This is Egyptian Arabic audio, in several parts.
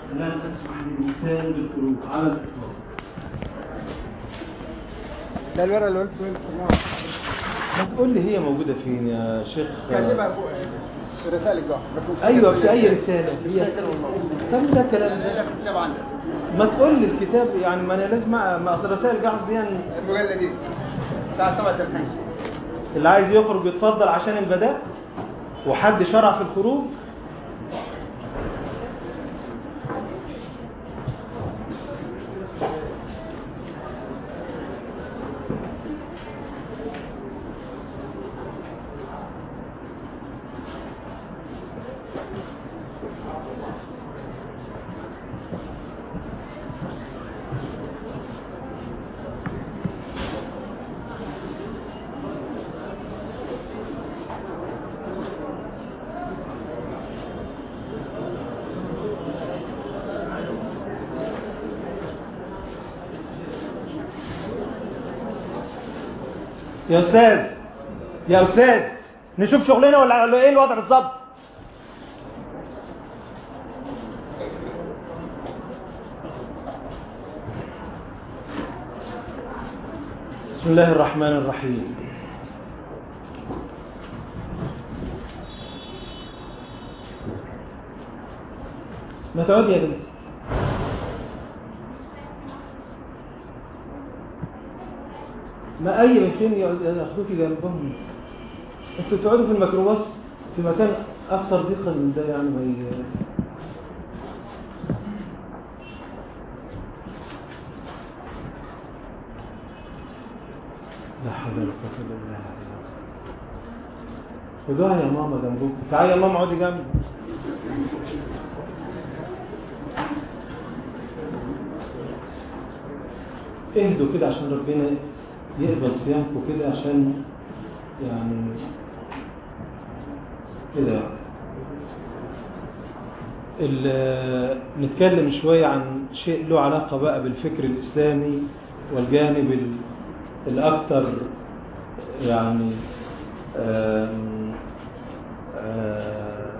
لن أسمح للإنسان بالخروج على الإطلاق ده الورقه اللي قلت وين ما تقول لي هي موجودة فين يا شيخ كاتبها فوق الرسائل الجوه أيوة في أي رسالة هي كم ده كلام ده الكتاب عندك ما تقول لي الكتاب يعني ما أنا لازم ما أصل رسائل جعفر دي يعني المجله دي بتاع 7 الخمسة اللي عايز يخرج يتفضل عشان البداء وحد شرع في الخروج يا أستاذ يا أستاذ نشوف شغلنا ولا ولا إيه الوضع بالظبط بسم الله الرحمن الرحيم ما تقعدي يا بنتي ما اي مكان ياخدوكي جنبهم انتوا تقعدوا في الميكروباص في مكان اكثر ضيقا من ده يعني ما ي... لا حول ولا قوه الا بالله خدوها يا ماما جنبكم تعالي يا ماما اقعدي جنبي اهدوا كده عشان ربنا يقبل صيامكم كده عشان يعني كده ال- نتكلم شوية عن شيء له علاقة بقى بالفكر الإسلامي والجانب ال- الأكثر يعني آم، آه،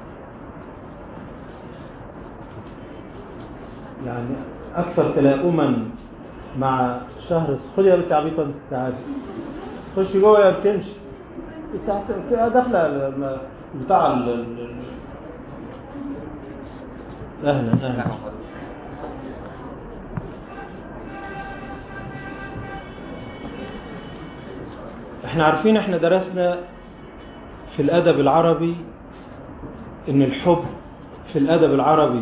يعني أكثر تلاؤما مع شهر خدي يا بنت عبيطة انت تعالي خش جوه يا بتمشي بتاع- بتاع- داخلة ال- بتاع ال- ال- اهلا اهلا احنا عارفين احنا درسنا في الادب العربي ان الحب في الادب العربي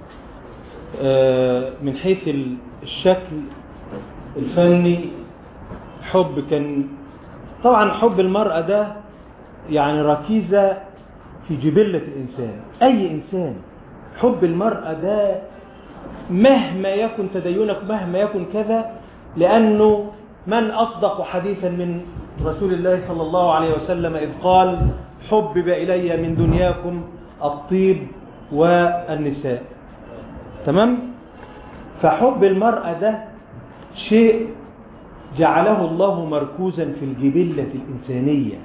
آه، من حيث ال- الشكل الفني حب كان طبعا حب المرأة ده يعني ركيزة في جبلة الإنسان أي إنسان حب المرأة ده مهما يكن تدينك مهما يكن كذا لأنه من أصدق حديثا من رسول الله صلى الله عليه وسلم إذ قال حبب إلي من دنياكم الطيب والنساء تمام فحب المرأة ده شيء جعله الله مركوزا في الجبلة الإنسانية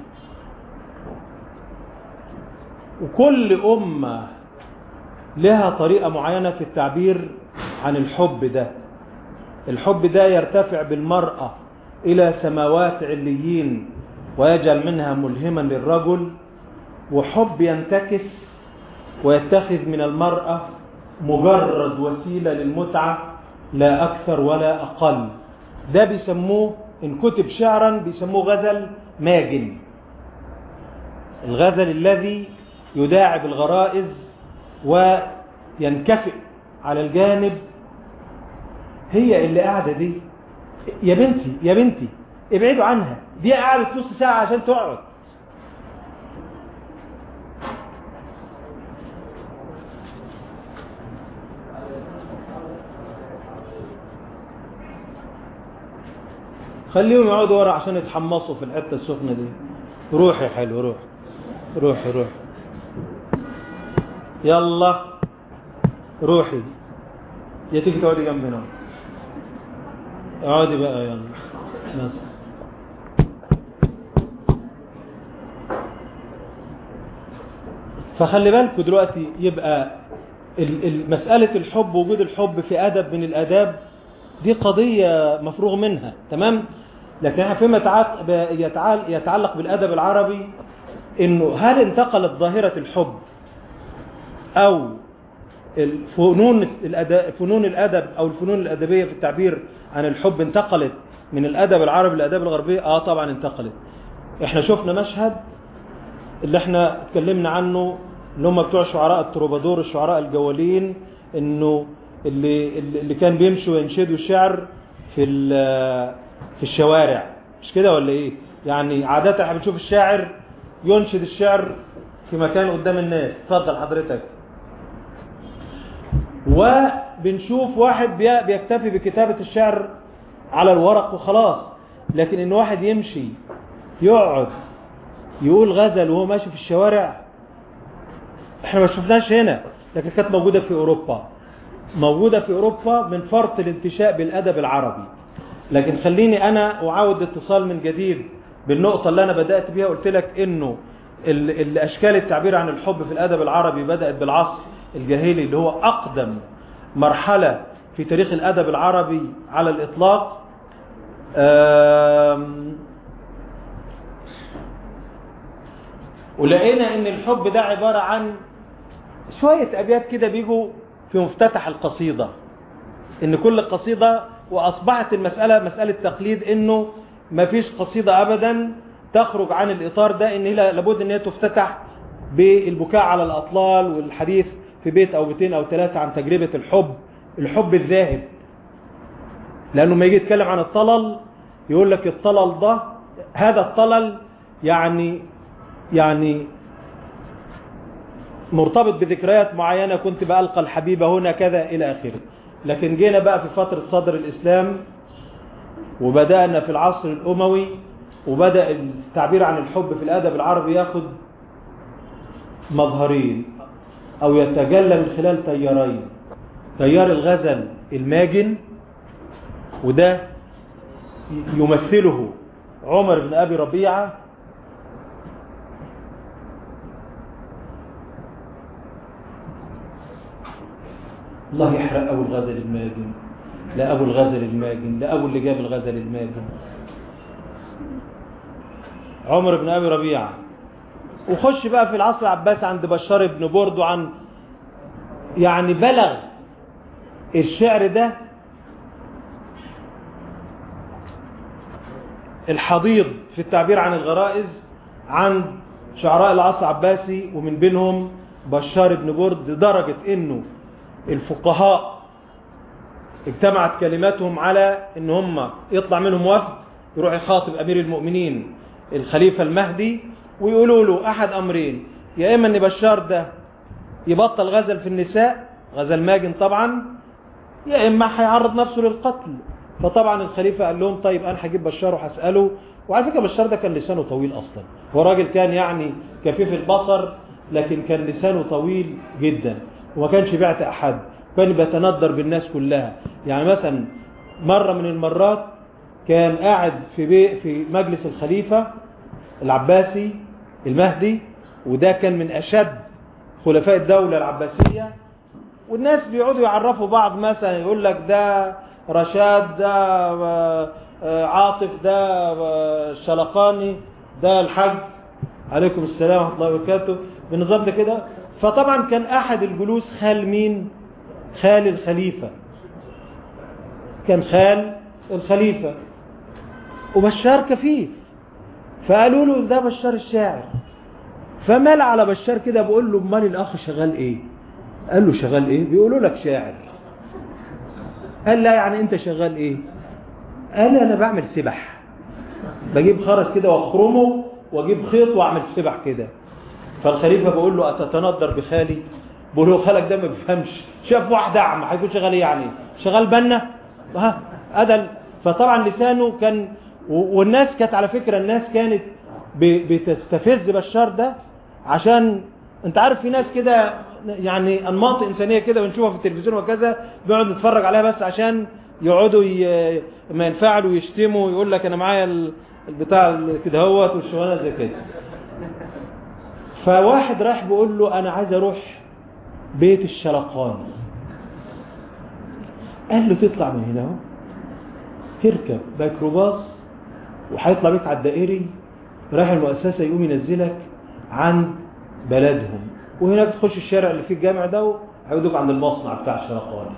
وكل أمة لها طريقة معينة في التعبير عن الحب ده الحب ده يرتفع بالمرأة إلى سماوات عليين ويجعل منها ملهما للرجل وحب ينتكس ويتخذ من المرأة مجرد وسيلة للمتعة لا أكثر ولا أقل ده بيسموه إن كتب شعرا بيسموه غزل ماجن الغزل الذي يداعب الغرائز وينكفئ على الجانب هي اللي قاعدة دي يا بنتي يا بنتي ابعدوا عنها دي قعدت نص ساعة عشان تقعد خليهم يقعدوا ورا عشان يتحمصوا في الحته السخنه دي روح يا حلو روح روح روح يلا روحي يا تيجي تقعدي جنبنا اقعدي بقى يلا بس فخلي بالكوا دلوقتي يبقى ال- ال- مسألة الحب وجود الحب في أدب من الآداب دي قضية مفروغ منها تمام لكن احنا فيما يتعلق, يتعلق, يتعلق بالأدب العربي انه هل انتقلت ظاهرة الحب او الفنون الأداء فنون الأدب او الفنون الأدبية في التعبير عن الحب انتقلت من الأدب العربي للأداب الغربية اه طبعا انتقلت احنا شفنا مشهد اللي احنا اتكلمنا عنه اللي هم بتوع شعراء التروبادور الشعراء الجوالين انه اللي اللي كان بيمشوا وينشدوا شعر في ال- في الشوارع مش كده ولا ايه يعني عادة احنا بنشوف الشاعر ينشد الشعر في مكان قدام الناس اتفضل حضرتك وبنشوف واحد بي- بيكتفي بكتابة الشعر على الورق وخلاص لكن ان واحد يمشي يقعد يقول غزل وهو ماشي في الشوارع احنا ما شفناش هنا لكن كانت موجودة في اوروبا موجودة في اوروبا من فرط الانتشاء بالادب العربي لكن خليني انا اعاود اتصال من جديد بالنقطة اللي انا بدأت بيها قلت لك انه ال- الاشكال التعبير عن الحب في الادب العربي بدأت بالعصر الجاهلي اللي هو اقدم مرحلة في تاريخ الادب العربي على الاطلاق آم، ولقينا ان الحب ده عبارة عن شوية ابيات كده بيجوا في مفتتح القصيدة ان كل قصيدة واصبحت المسألة مسألة تقليد انه ما فيش قصيدة ابدا تخرج عن الاطار ده ان هي لابد ان هي تفتتح بالبكاء على الاطلال والحديث في بيت او بيتين او ثلاثة عن تجربة الحب الحب الذاهب لانه ما يجي يتكلم عن الطلل يقول لك الطلل ده هذا الطلل يعني يعني مرتبط بذكريات معينة كنت بألقى الحبيب هنا كذا إلى آخره لكن جينا بقى في فترة صدر الإسلام وبدأنا في العصر الأموي وبدأ التعبير عن الحب في الأدب العربي ياخد مظهرين أو يتجلى من خلال تيارين تيار الغزل الماجن وده يمثله عمر بن أبي ربيعة الله يحرق أبو الغزل الماجن لا أبو الغزل الماجن لا أبو اللي جاب الغزل الماجن عمر بن أبي ربيعة وخش بقى في العصر العباسي عند بشار بن برد عن يعني بلغ الشعر ده الحضيض في التعبير عن الغرائز عند شعراء العصر العباسي ومن بينهم بشار بن برد لدرجة انه الفقهاء اجتمعت كلماتهم على ان هم يطلع منهم وفد يروح يخاطب امير المؤمنين الخليفة المهدي ويقولوا له احد امرين يا اما ان بشار ده يبطل غزل في النساء غزل ماجن طبعا يا اما هيعرض نفسه للقتل فطبعا الخليفة قال لهم طيب انا هجيب بشار وهسأله وعلى فكرة بشار ده كان لسانه طويل اصلا هو راجل كان يعني كفيف البصر لكن كان لسانه طويل جدا وما كانش بيعت احد كان بيتندر بالناس كلها يعني مثلا مرة من المرات كان قاعد في بي في مجلس الخليفة العباسي المهدي وده كان من اشد خلفاء الدولة العباسية والناس بيقعدوا يعرفوا بعض مثلا يقول لك ده رشاد ده آه، آه، عاطف ده آه، شلقاني ده الحاج عليكم السلام ورحمة الله وبركاته بالنظام ده كده فطبعا كان احد الجلوس خال مين خال الخليفة كان خال الخليفة وبشار كفيف فقالوا له ده بشار الشاعر فمال على بشار كده بقول له امال الاخ شغال ايه قال له شغال ايه بيقولوا لك شاعر قال لا يعني انت شغال ايه قال انا بعمل سبح بجيب خرز كده واخرمه واجيب خيط واعمل سبح كده فالخليفة بقول له اتتندر بخالي بقول له خالك ده ما بيفهمش شاف واحد اعمى هيكون شغال ايه يعني شغال بنا ها ادل فطبعا لسانه كان و- والناس كانت على فكرة الناس كانت ب- بتستفز بشار ده عشان انت عارف في ناس كده يعني انماط انسانيه كده بنشوفها في التلفزيون وكذا بنقعد نتفرج عليها بس عشان يقعدوا ي... ما ينفعلوا ويشتموا ويقول لك انا معايا ال- البتاع ال- كده هوت والشغلانه زي كده فواحد راح بيقول له انا عايز اروح بيت الشلقاني قال له تطلع من هنا اهو تركب ميكروباص وهيطلع بيك على الدائري رايح المؤسسة يقوم ينزلك عند بلدهم وهناك تخش الشارع اللي فيه الجامع ده هيودوك عند المصنع بتاع الشلقاني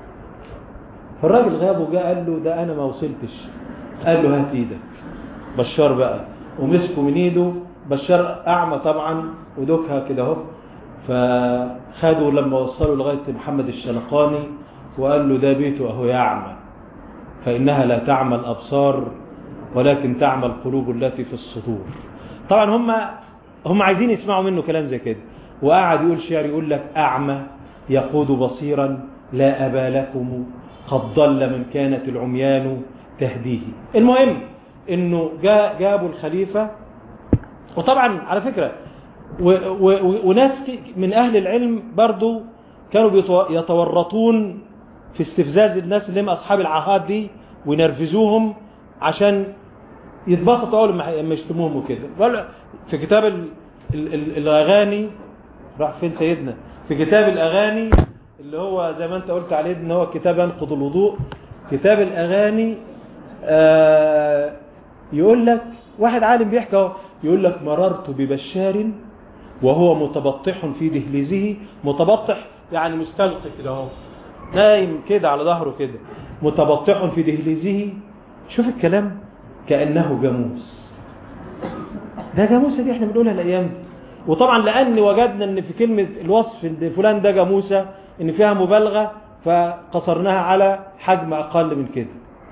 فالراجل غاب وجاء قال له ده انا ما وصلتش قال له هات ايدك بشار بقى ومسكه من ايده بشار اعمى طبعا ودوكها كده اهو فخدوا لما وصلوا لغايه محمد الشلقاني وقال له ده بيته اهو يا اعمى فانها لا تعمى الابصار ولكن تعمى القلوب التي في الصدور طبعا هم هم عايزين يسمعوا منه كلام زي كده وقعد يقول شعر يقول لك اعمى يقود بصيرا لا ابا لكم قد ضل من كانت العميان تهديه المهم انه جاء جابوا الخليفة وطبعا على فكرة و و وناس من اهل العلم برضو كانوا يتورطون في استفزاز الناس اللي هم اصحاب العهات دي وينرفزوهم عشان يتبسطوا اول ما يشتموهم وكده في كتاب ال ال ال الاغاني راح فين سيدنا في كتاب الاغاني اللي هو زي ما انت قلت عليه ان هو كتاب ينقض الوضوء كتاب الاغاني آه يقول لك واحد عالم بيحكي اهو يقول لك مررت ببشار وهو متبطح في دهلزه متبطح يعني مستلقي كده اهو نايم كده على ظهره كده متبطح في دهلزه شوف الكلام كأنه جاموس ده جاموسة دي احنا بنقولها الايام دي وطبعا لان وجدنا ان في كلمة الوصف ان فلان ده جاموسة ان فيها مبالغة فقصرناها على حجم اقل من كده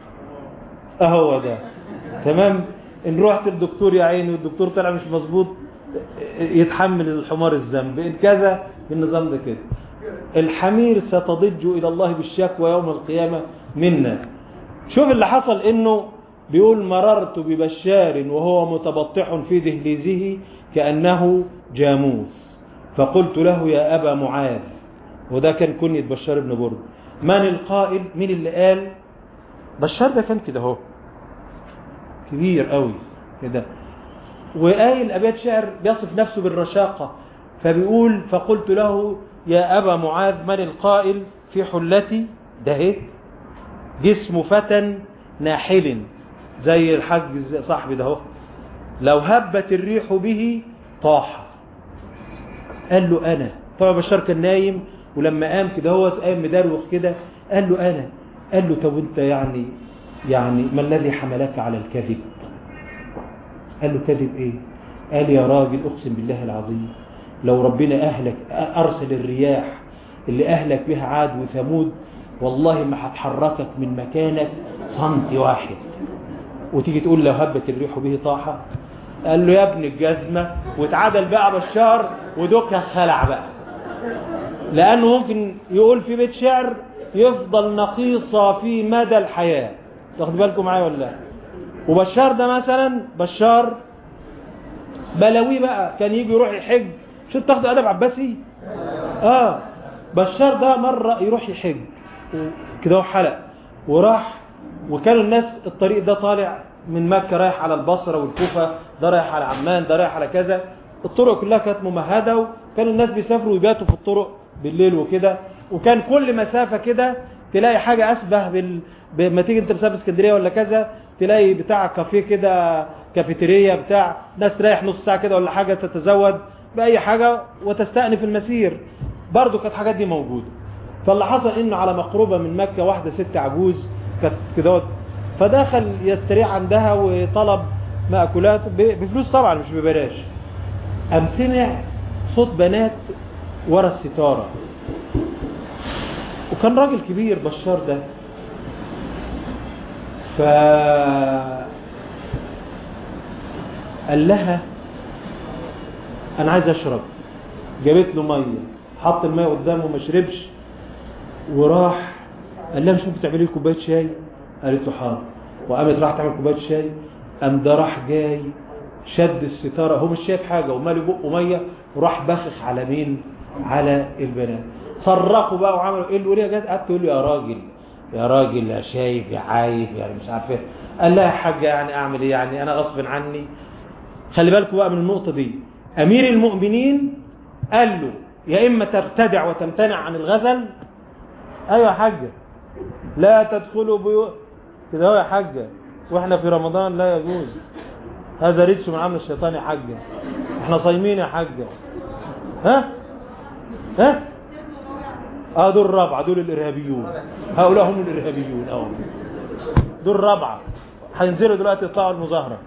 اهو ده تمام ان رحت الدكتور يا عيني والدكتور طلع مش مظبوط يتحمل الحمار الذنب ان كذا بالنظام ده كده الحمير ستضج الى الله بالشكوى يوم القيامة منا شوف اللي حصل انه بيقول مررت ببشار وهو متبطح في دهليزه كأنه جاموس فقلت له يا أبا معاذ وده كان كنية بشار بن برد من القائل مين اللي قال بشار ده كان كده اهو كبير قوي كده وقايل أبيات شعر بيصف نفسه بالرشاقة فبيقول فقلت له يا أبا معاذ من القائل في حلتي ده ايه جسم فتى ناحل زي الحاج صاحبي ده اهو لو هبت الريح به طاح قال له انا طبعا بشار كان نايم ولما قام كده هو قام مدروخ كده قال له انا قال له طب انت يعني يعني ما الذي حملك على الكذب قال له كذب ايه قال يا راجل اقسم بالله العظيم لو ربنا اهلك ارسل الرياح اللي اهلك بها عاد وثمود والله ما هتحركك من مكانك سنت واحد وتيجي تقول لو هبت الريح به طاحة قال له يا ابن الجزمة واتعادل بقى بشار ودوكها خلع بقى لأنه ممكن يقول في بيت شعر يفضل نقيصة في مدى الحياة تاخد بالكم معايا ولا لا وبشار ده مثلا بشار بلاوي بقى كان يجي يروح يحج شو تاخد أدب عباسي اه بشار ده مرة يروح يحج كده هو حلق وراح وكانوا الناس الطريق ده طالع من مكة رايح على البصرة والكوفة ده رايح على عمان ده رايح على كذا الطرق كلها كانت ممهدة وكانوا الناس بيسافروا ويباتوا في الطرق بالليل وكده وكان كل مسافة كده تلاقي حاجة أشبه بال... لما تيجي انت مسافر اسكندرية ولا كذا تلاقي بتاع كافيه كده كافيتيريا بتاع ناس تريح نص ساعة كده ولا حاجة تتزود بأي حاجة وتستأنف المسير برضو كانت حاجات دي موجودة فاللي حصل انه على مقربة من مكة واحدة ست عجوز كانت كده فدخل يستريح عندها وطلب مأكولات بفلوس طبعا مش ببلاش قام سمع صوت بنات ورا الستارة وكان راجل كبير بشار ده ف قال لها انا عايز اشرب جابت له ميه حط الميه قدامه ما شربش وراح قال لها مش ممكن تعملي لي كوبايه شاي قالت له حاضر وقامت راح تعمل كوبايه شاي قام ده راح جاي شد الستاره هو مش شايف حاجه ومالي بقه ميه وراح بخخ على مين على البنات صرخوا بقى وعملوا ايه اللي وليه جت قعدت تقول له يا راجل يا راجل يا شايف يا عايف يعني مش عارف ايه قال لها يا حاجه يعني اعمل ايه يعني انا غصب عني خلي بالكم بقى من النقطه دي امير المؤمنين قال له يا إما تبتدع وتمتنع عن الغزل أيوة يا حاجة لا تدخلوا بيوت كده هو يا حاجة واحنا في رمضان لا يجوز هذا رجس من عمل الشيطان يا حاجة احنا صايمين يا حاجة ها ها اه دول الرابعة دول الارهابيون هؤلاء هم الارهابيون اه دول الرابعة هينزلوا دلوقتي يطلعوا المظاهرة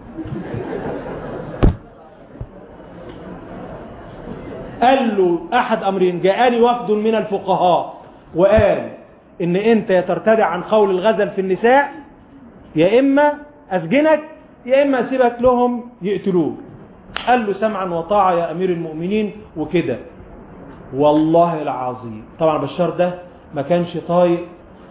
قال له احد امرين جاءني وفد من الفقهاء وقال ان انت يا ترتدع عن قول الغزل في النساء يا اما اسجنك يا اما اسيبك لهم يقتلوك قال له سمعا وطاعة يا امير المؤمنين وكده والله العظيم طبعا بشار ده ما كانش طايق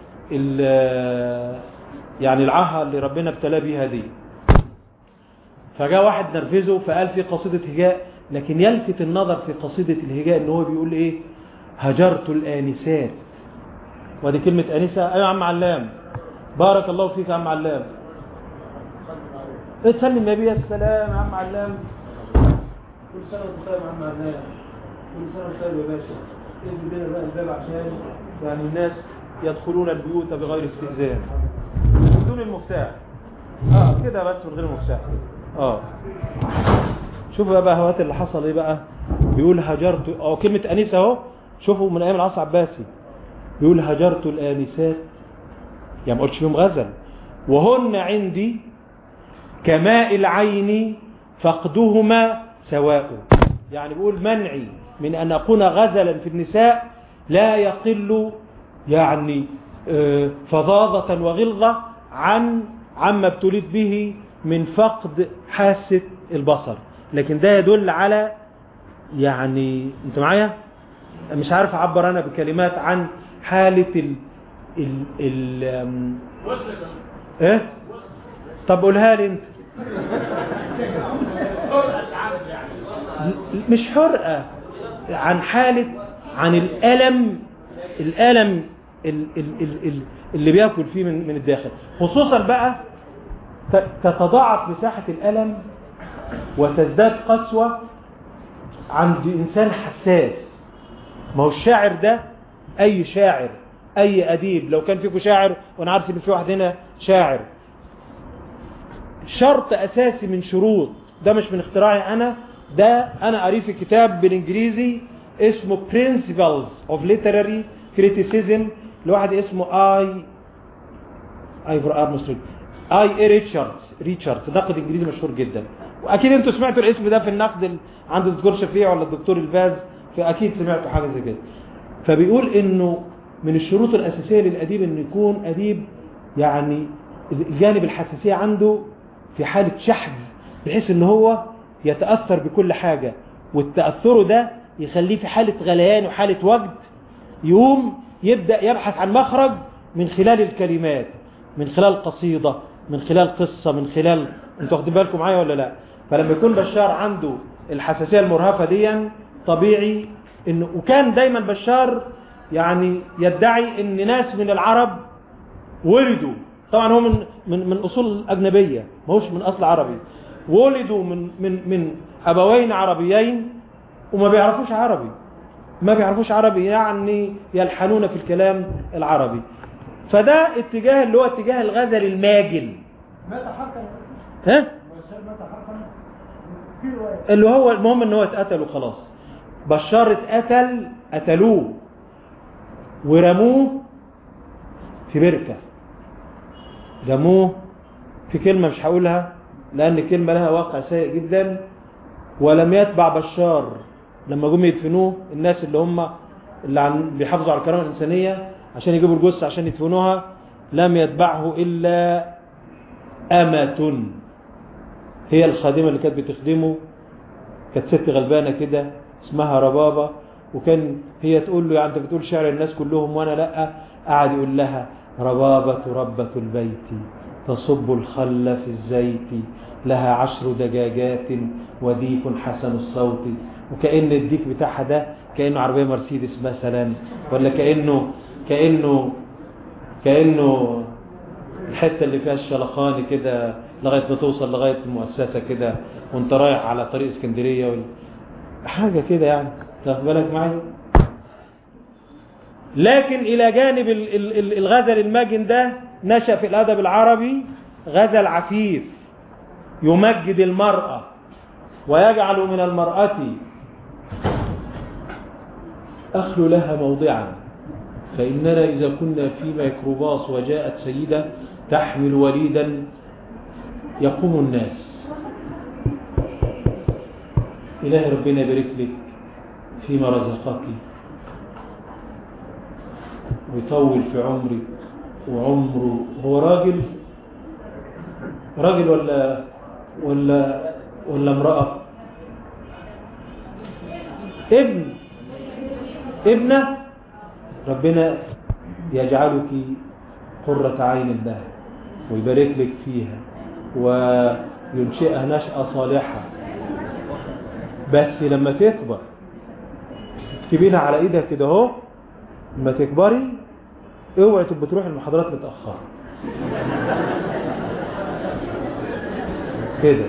ال- يعني العاهة اللي ربنا ابتلاه بيها دي فجاء واحد نرفزه فقال في قصيدة هجاء لكن يلفت النظر في قصيدة الهجاء ان هو بيقول ايه هجرت الآنسات ودي كلمة آنسة ايوه يا عم علام بارك الله فيك يا عم علام اتسلم يا بيه السلام يا عم علام كل سنة وانت طيب يا عم علام كل سنة وانت طيب يا باشا اذن لنا بقى الباب عشان يعني الناس يدخلون البيوت بغير استئذان بدون المفتاح اه كده بس من غير المفتاح اه شوفوا بقى بهوات اللي حصل ايه بقى بيقول هجرت اه كلمة انسة اهو شوفوا من ايام العصر العباسي بيقول هجرت الانسات يعني ما قلتش فيهم غزل وهن عندي كماء العين فقدهما سواء يعني بيقول منعي من أن أكون غزلا في النساء لا يقل يعني آه، فظاظة وغلظة عن عما ابتليت به من فقد حاسة البصر لكن ده يدل على يعني انت معايا مش عارف اعبر انا بكلمات عن حالة ال ال ال آم، ايه طب قولها لي انت مش حرقة عن حالة عن الألم الألم ال ال ال ال اللي بياكل فيه من من الداخل خصوصا بقى ت- تتضاعف مساحة الألم وتزداد قسوة عند إنسان حساس ما هو الشاعر ده أي شاعر أي أديب لو كان فيكم شاعر وأنا عارف إن في واحد هنا شاعر شرط أساسي من شروط ده مش من اختراعي أنا ده أنا قريه في كتاب بالإنجليزي اسمه Principles of Literary Criticism لواحد اسمه آي آي فور أرمسترونج آي إي ريتشاردز ريتشاردز ناقد إنجليزي مشهور جدا وأكيد أنتوا سمعتوا الاسم ده في النقد ال- عند الدكتور شفيع ولا الدكتور الباز فأكيد سمعتوا حاجة زي كده فبيقول إنه من الشروط الأساسية للأديب إنه يكون أديب يعني الجانب الحساسية عنده في حالة شحذ بحيث ان هو يتأثر بكل حاجة والتأثره ده يخليه في حالة غليان وحالة وجد يقوم يبدأ يبحث عن مخرج من خلال الكلمات من خلال قصيدة من خلال قصة من خلال انتوا واخدين بالكم معايا ولا لا فلما يكون بشار عنده الحساسية المرهفة دي طبيعي انه وكان دايما بشار يعني يدعي ان ناس من العرب ولدوا طبعا هو من من من اصول اجنبيه ما هوش من اصل عربي ولدوا من من من ابوين عربيين وما بيعرفوش عربي ما بيعرفوش عربي يعني يلحنون في الكلام العربي فده اتجاه اللي هو اتجاه الغزل الماجن متى حكم ها بشار متى حكم في رواية اللي هو المهم ان هو اتقتل وخلاص بشار اتقتل قتلوه ورموه في بركة رموه في كلمة مش هقولها لأن الكلمة لها واقع سيء جدا ولم يتبع بشار لما جم يدفنوه الناس اللي هم اللي عن بيحافظوا على الكرامة الإنسانية عشان يجيبوا الجثة عشان يدفنوها لم يتبعه إلا أمة هي الخادمة اللي كانت بتخدمه كانت ست غلبانة كده اسمها ربابة وكان هي تقول له يعني انت بتقول شعر الناس كلهم وانا لا قعد يقول لها ربابة ربة البيت تصب الخل في الزيت لها عشر دجاجات وديك حسن الصوت وكأن الديك بتاعها ده كأنه عربية مرسيدس مثلا ولا كأنه كأنه كأنه الحتة اللي فيها الشلخاني كده لغاية ما توصل لغاية المؤسسة كده وانت رايح على طريق اسكندرية وال... حاجة كده يعني تاخد بالك معي لكن إلى جانب ال- ال- ال- الغزل الماجن ده نشأ في الأدب العربي غزل عفيف يمجد المرأة ويجعل من المرأة أخل لها موضعا فإننا إذا كنا في ميكروباص وجاءت سيدة تحمل وليدا يقوم الناس إله ربنا يبارك لك فيما رزقك ويطول في عمرك وعمره هو راجل راجل ولا ولا ولا امرأة ابن ابنة ربنا يجعلك قرة عين له ويبارك لك فيها وينشئها نشأة صالحة بس لما تكبر تكتبينها على ايدها كده اهو لما تكبري اوعي تبقى تروح المحاضرات متأخرة كده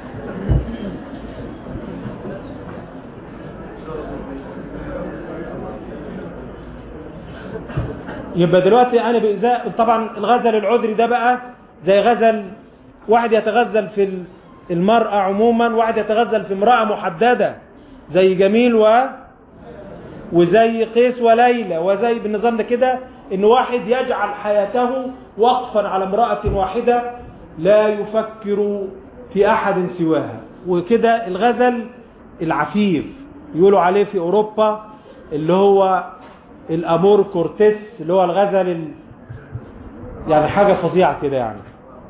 يبقى دلوقتي انا بإزاء طبعا الغزل العذري ده بقى زي غزل واحد يتغزل في ال- المرأة عموما واحد يتغزل في امرأة محددة زي جميل و وزي قيس وليلى وزي بالنظام ده كده ان واحد يجعل حياته وقفا على امرأة واحدة لا يفكر في احد سواها وكده الغزل العفيف يقولوا عليه في اوروبا اللي هو الامور كورتيس اللي هو الغزل ال... يعني حاجة فظيعة كده يعني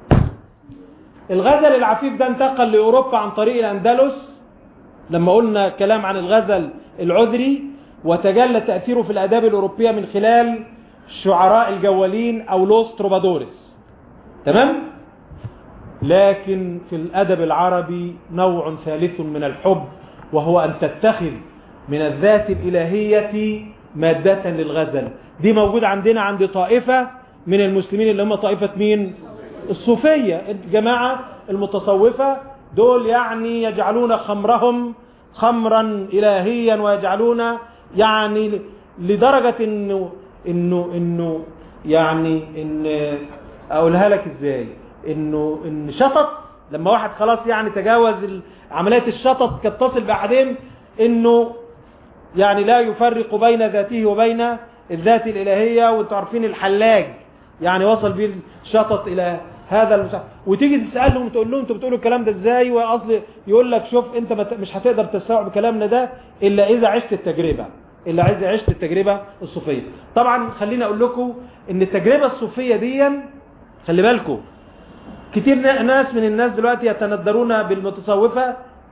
الغزل العفيف ده انتقل لأوروبا عن طريق الأندلس لما قلنا كلام عن الغزل العذري وتجلى تأثيره في الآداب الأوروبية من خلال شعراء الجوالين أو لوس تروبادورس تمام؟ لكن في الأدب العربي نوع ثالث من الحب وهو أن تتخذ من الذات الإلهية مادة للغزل دي موجودة عندنا عند طائفة من المسلمين اللي هم طائفة مين الصوفية الجماعة المتصوفة دول يعني يجعلون خمرهم خمرا إلهيا ويجعلون يعني لدرجة انه انه انه يعني ان اقولها لك ازاي انه ان شطط لما واحد خلاص يعني تجاوز ال- عملية الشطط كتصل بأحدهم انه يعني لا يفرق بين ذاته وبين الذات الإلهية وانتوا عارفين الحلاج يعني وصل بيه الشطط إلى هذا المش... وتيجي تسألهم وتقول لهم انتوا بتقولوا الكلام ده ازاي واصل يقول لك شوف انت ما ت- مش هتقدر تستوعب كلامنا ده الا اذا عشت التجربة الا اذا عشت التجربة الصوفية طبعا خليني اقول لكم ان التجربة الصوفية دي خلي بالكم كتير نا- ناس من الناس دلوقتي يتندرون بالمتصوفة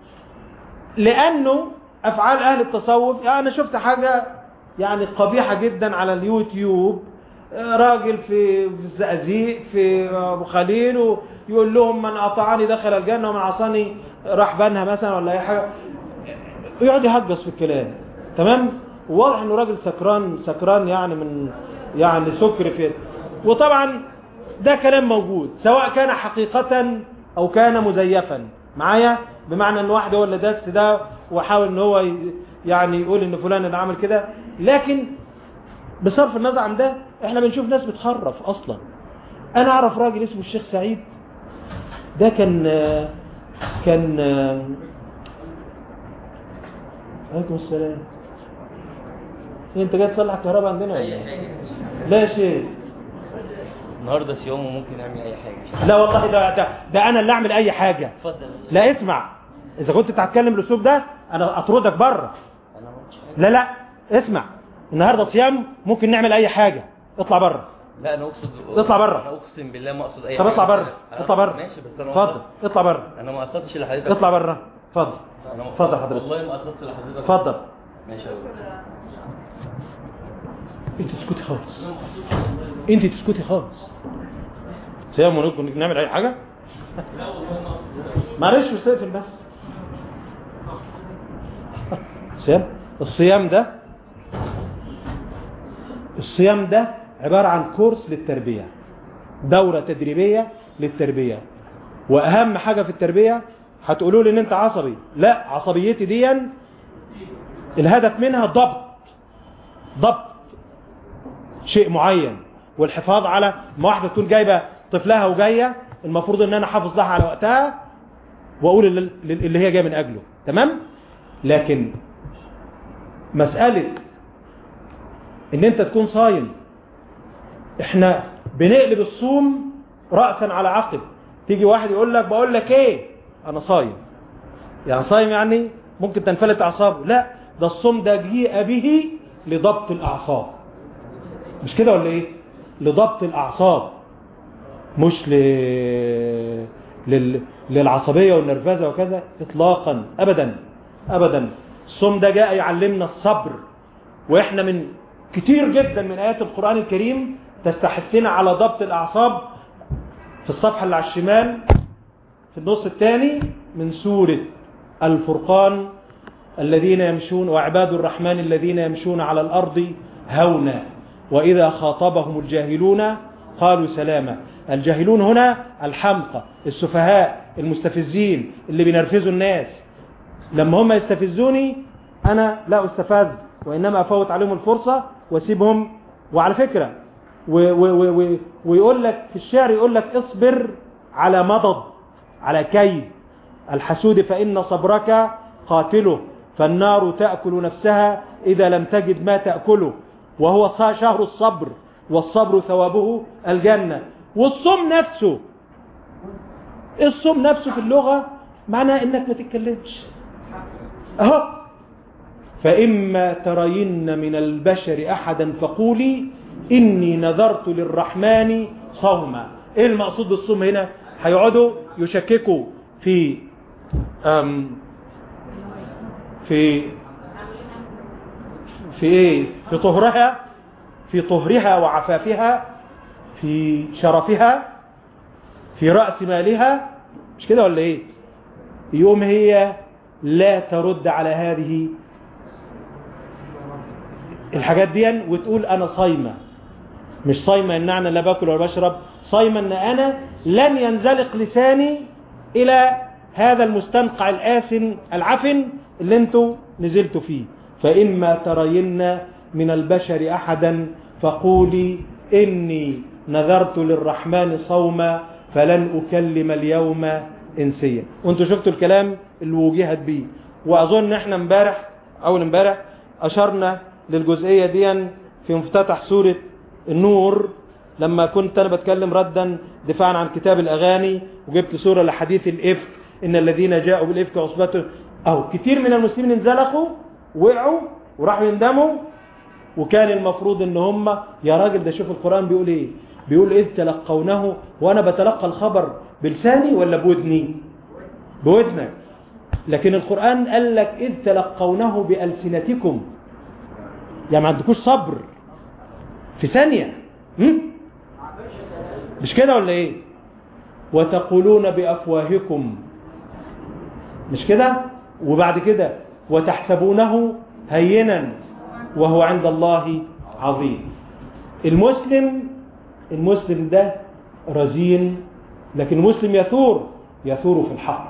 لانه افعال اهل التصوف يعني انا شفت حاجة يعني قبيحة جدا على اليوتيوب آه، راجل في في الزقازيق في ابو خليل ويقول لهم من اطاعني دخل الجنة ومن عصاني راح بنها مثلا ولا اي حاجة يقعد يهجص في الكلام تمام واضح انه راجل سكران سكران يعني من يعني سكر في وطبعا ده كلام موجود سواء كان حقيقة او كان مزيفا معايا بمعنى ان واحد هو اللي دس ده وحاول ان هو ي- يعني يقول ان فلان اللي عمل كده لكن بصرف النظر عن ده احنا بنشوف ناس بتخرف اصلا انا اعرف راجل اسمه الشيخ سعيد ده كان كان عليكم السلام إيه انت جاي تصلح الكهرباء عندنا ولا اي إيه؟ حاجه لا يا شيخ النهارده صيام وممكن نعمل اي حاجه لا والله ده, ده, ده انا اللي اعمل اي حاجة اتفضل لا اسمع اذا كنت تتكلم بالاسلوب ده انا اطردك بره انا ما قلتش حاجه لا لا اسمع النهارده صيام ممكن نعمل اي حاجة اطلع بره لا انا اقصد اطلع بره. انا اقسم بالله ما اقصد اي طب حاجه اطلع بره أنا- اطلع بره ماشي بس انا اتفضل قصدت- اطلع بره انا ما قصدتش لحضرتك اطلع بره اتفضل أنا ما- اتفضل حضرتك. والله ما قصدت لحضرتك اتفضل ماشي يا أبو. انت تسكتي خالص انت تسكتي خالص صيام ونكون نعمل اي حاجة معلش مش تقفل بس صيام الصيام ده الصيام ده عبارة عن كورس للتربية دورة تدريبية للتربية واهم حاجة في التربية هتقولوا لي ان انت عصبي لا عصبيتي دي الهدف منها ضبط ضبط شيء معين والحفاظ على ما واحده تكون جايبه طفلها وجايه المفروض ان انا احافظ لها على وقتها واقول اللي اللي هي جايه من اجله تمام لكن مساله ان انت تكون صايم احنا بنقلب الصوم راسا على عقب تيجي واحد يقول لك بقول لك ايه انا صايم يعني صايم يعني ممكن تنفلت اعصابه لا ده الصوم ده جيء به لضبط الاعصاب مش كده ولا ايه لضبط الاعصاب مش ل... لل... للعصبيه والنرفزه وكذا اطلاقا ابدا ابدا الصوم ده جاء يعلمنا الصبر واحنا من كتير جدا من ايات القران الكريم تستحثنا على ضبط الاعصاب في الصفحه اللي على الشمال في النص الثاني من سوره الفرقان الذين يمشون وعباد الرحمن الذين يمشون على الارض هونا واذا خاطبهم الجاهلون قالوا سلاما الجاهلون هنا الحمقى السفهاء المستفزين اللي بينرفزوا الناس لما هم يستفزوني انا لا استفز وانما افوت عليهم الفرصه واسيبهم وعلى فكره و و و و ويقول لك في الشعر يقول لك اصبر على مضض على كيد الحسود فان صبرك قاتله فالنار تاكل نفسها اذا لم تجد ما تاكله وهو شهر الصبر والصبر ثوابه الجنه والصوم نفسه الصوم نفسه في اللغه معناه انك ما تتكلمش اهو فإما ترين من البشر أحدا فقولي إني نذرت للرحمن صوما إيه المقصود بالصوم هنا هيقعدوا يشككوا في أم في في ايه في طهرها في طهرها وعفافها في شرفها في رأس مالها مش كده ولا ايه يوم هي لا ترد على هذه الحاجات دي وتقول انا صايمه مش صايمه ان انا لا باكل ولا بشرب صايمه ان انا لن ينزلق لساني الى هذا المستنقع الآسن العفن اللي انتوا نزلتوا فيه فإما ترين من البشر أحدا فقولي إني نذرت للرحمن صوما فلن أكلم اليوم إنسيا وانتوا شفتوا الكلام اللي وجهت بيه وأظن احنا امبارح أول امبارح أشرنا للجزئية دي في مفتتح سورة النور لما كنت أنا بتكلم ردا دفاعا عن كتاب الأغاني وجبت سورة لحديث الإفك إن الذين جاءوا بالإفك عصبة أو كتير من المسلمين انزلقوا وقعوا وراحوا يندموا وكان المفروض ان هم يا راجل ده شوف القرآن بيقول ايه بيقول اذ تلقونه وانا بتلقى الخبر بلساني ولا بودني بودنك لكن القرآن قال لك اذ تلقونه بألسنتكم يعني ما عندكوش صبر في ثانية هم؟ مش كده ولا ايه وتقولون بأفواهكم مش كده وبعد كده وتحسبونه هينا وهو عند الله عظيم المسلم المسلم ده رزين لكن المسلم يثور يثور في الحق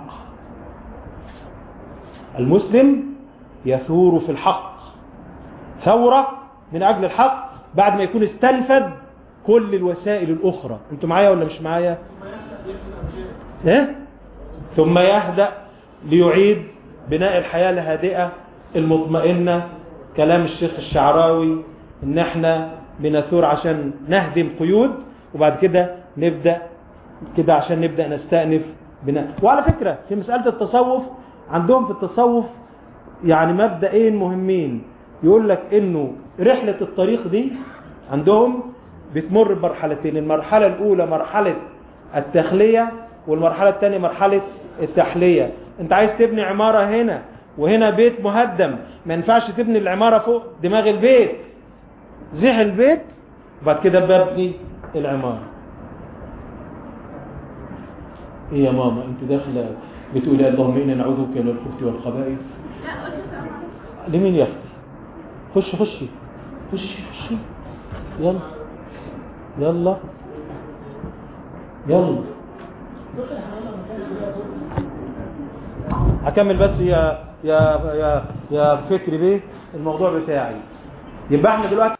المسلم يثور في الحق ثورة من أجل الحق بعد ما يكون استنفد كل الوسائل الأخرى انتوا معايا ولا مش معايا إيه؟ ثم يهدأ ليعيد بناء الحياة الهادئة المطمئنة كلام الشيخ الشعراوي ان احنا بنثور عشان نهدم قيود وبعد كده نبدأ كده عشان نبدأ نستأنف بناء وعلى فكرة في مسألة التصوف عندهم في التصوف يعني مبدئين مهمين يقول لك انه رحلة الطريق دي عندهم بتمر بمرحلتين المرحلة الاولى مرحلة التخلية والمرحلة الثانية مرحلة التحلية انت عايز تبني عمارة هنا وهنا بيت مهدم ما ينفعش تبني العمارة فوق دماغ البيت زح البيت وبعد كده ببني العمارة ايه يا ماما انت داخلة بتقولي اللهم انا نعوذ بك من الخبث والخبائث لمين يا اختي خش خشي خشي خشي يلا يلا يلا هكمل بس يا يا يا يا فكري بيه الموضوع بتاعي يبقى احنا دلوقتي